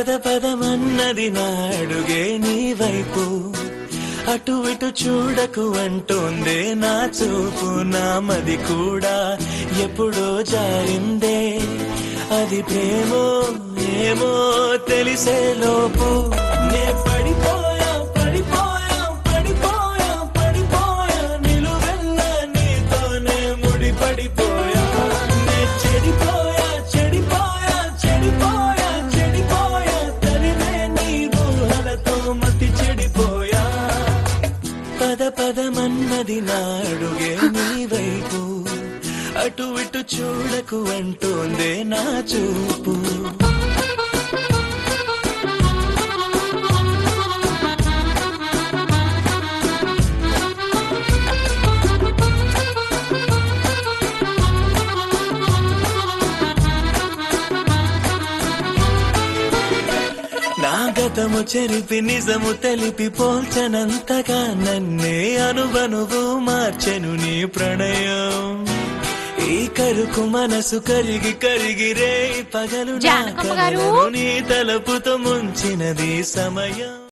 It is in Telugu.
పద పదమన్నది నాడుగే నీ వైపు అటు ఇటు చూడకు అంటోందే నా చూపు నా మది కూడా ఎప్పుడో జారిందే అది ప్రేమో ఏమో తెలిసే లోపు నే పడిపోయా పడిపోయా పడిపోయా పడిపోయా నిలువెల్ల నీతోనే ముడి పడిపోయా నే చెడిపోయా చెడిపోయా చెడిపోయా చెడిపోయా తరివే నీ ఊహలతో మతి చెడిపోయా పద పదమన్నది నాడుగే నీ వైపు అటు ఇటు చూడకు అంటోందే నా చూపు నా గతము చెరిపి నిజము తెలిపి పోల్చనంతగా నన్నే అనువనువు మార్చెను నీ ప్రణయం ఈ కరుకు మనసు కరిగి కరిగి రే పగలు నా జానకమ్మ గారు? కలలను నీ తలపుతో ముంచినది సమయం